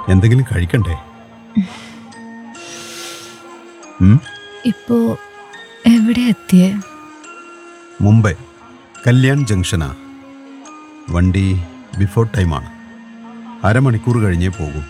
എന്തെങ്കിലും കഴിക്കണ്ടേ ഉം? ഇപ്പോ എവിടെ എത്തിയേ മുംബൈ കല്യാൺ ജംഗ്ഷനാ വണ്ടി ബിഫോർ ടൈമാണ് അരമണിക്കൂർ കഴിഞ്ഞേ പോകും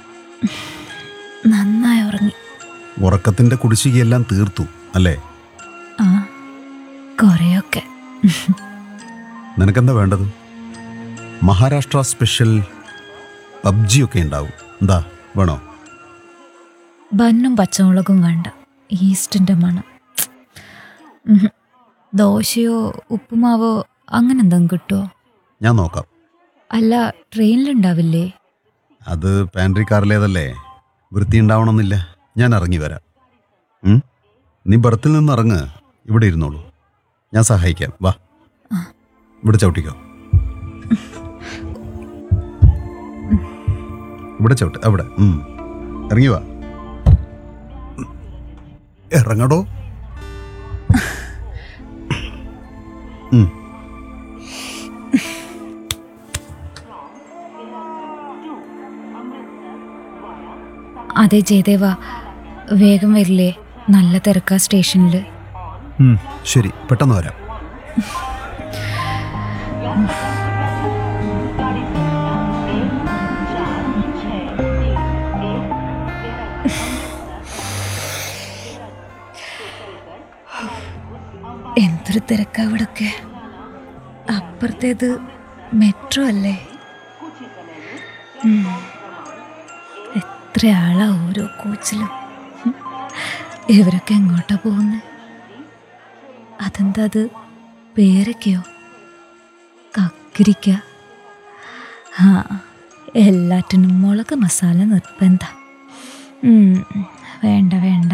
നന്നായി ഉറങ്ങി ഉറക്കത്തിൻ്റെ കുടിശ്ശികയെല്ലാം തീർത്തു അല്ലേ ആ കുറെയൊക്കെ നിനക്കെന്താ വേണ്ടത് മഹാരാഷ്ട്ര സ്പെഷ്യൽ പബ്ജി ഒക്കെ ഉണ്ടാവും എന്താ വേണോ ബന്നും പച്ചമുളകും വേണ്ട ഈസ്റ്റിന്റെ മണം ഉം. ദോശയോ ഉപ്പുമാവോ അങ്ങനെ എന്തെങ്കിലും കിട്ടുമോ ഞാൻ നോക്കാം അല്ല ട്രെയിനിലുണ്ടാവില്ലേ അത് പാൻട്രി കാറിലേതല്ലേ വൃത്തി ഉണ്ടാവണമെന്നില്ല ഞാൻ ഇറങ്ങി വരാം ഉം? നീ ബർത്തിൽ നിന്ന് ഇറങ്ങ് ഇവിടെ ഇരുന്നോളൂ ഞാൻ സഹായിക്കാം വാ ഇവിടെ ചവിട്ടിക്കോ ഇവിടെ ചവിട്ട് അവിടെ ഉം. ഇറങ്ങി വാ ഇറങ്ങടോ ഉം. അതെ ജയദേവ വേഗം വരില്ലേ നല്ല തിരക്കാ സ്റ്റേഷനിൽ ഉം. ശരി പെട്ടെന്ന് വരാം എന്തൊരു തിരക്കാ ഇവിടൊക്കെ അപ്പുറത്തേത് മെട്രോ അല്ലേ ഉം. എത്ര ആളാ ഓരോ കോച്ചിലും ഉം. ഇവരൊക്കെ എങ്ങോട്ടാ പോകുന്നത് അതെന്താ അത് പേരൊക്കെയോ കക്കിരിക്ക ആ എല്ലാറ്റിനും മുളക് മസാല നിർബന്ധ ഉം. വേണ്ട വേണ്ട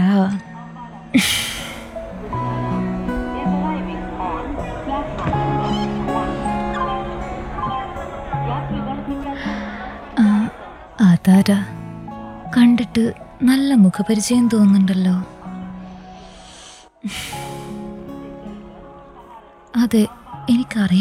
ആ, അതാരാ കണ്ടിട്ട് നല്ല മുഖപരിചയം തോന്നുന്നുണ്ടല്ലോ അതെ എനിക്കറിയാം